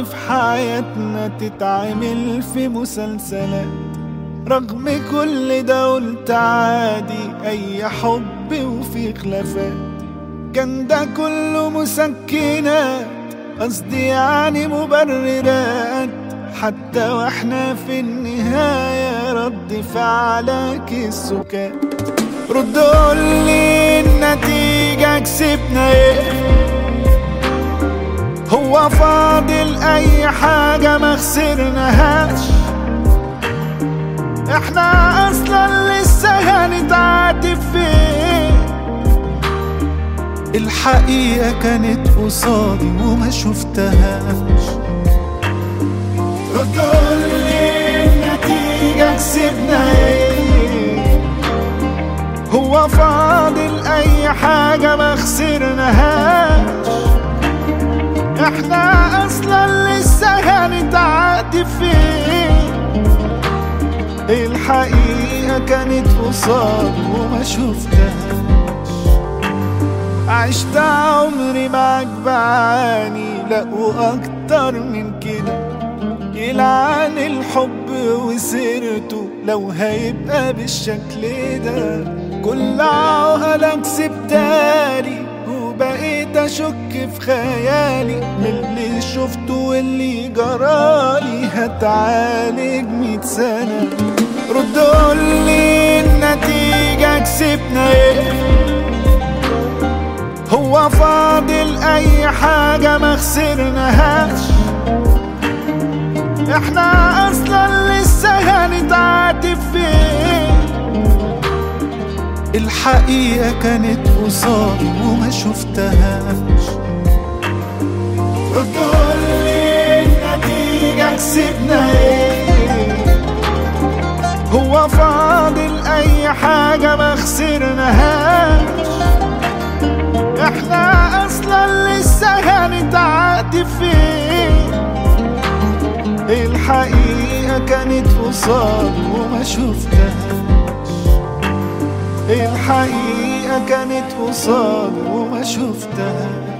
مواقف حياتنا تتعمل في مسلسلات رغم كل ده قلت عادي اي حب وفي خلافات كان ده كله مسكنات قصدي يعني مبررات حتى واحنا في النهاية رد فعلك السكات رد قولي النتيجة كسبنا ايه هو فاضل اي حاجة ما خسرناهاش احنا اصلا لسه هنتعاتب فين الحقيقة كانت قصادي وما شفتهاش رد قولي النتيجة كسبنا ايه هو فاضل اي حاجة ما خسرناهاش احنا اصلا لسه هنتعاتب فين الحقيقة كانت قصادي وما شفتهاش عشت عمري معاك بعاني لا واكتر من كده يلعن الحب وسيرته لو هيبقى بالشكل ده كل عقلك سبتالي وبقيت اشك في خيالي من اللي شفته واللي جرالي هتعالج مية سنة رد قولي النتيجة كسبنا ايه هو فاضل اي حاجة ما خسرناهاش احنا اصلا لسه هنتعاتب فين الحقيقة كانت قصادي وما شفتهاش رد قولي النتيجة كسبنا ايه هو فاضل اي حاجة ما خسرناهاش احنا اصلا لسه هنتعاتب فين الحقيقة كانت قصادي وما شفتهاش الحقيقة كانت قصادي وما شفتهاش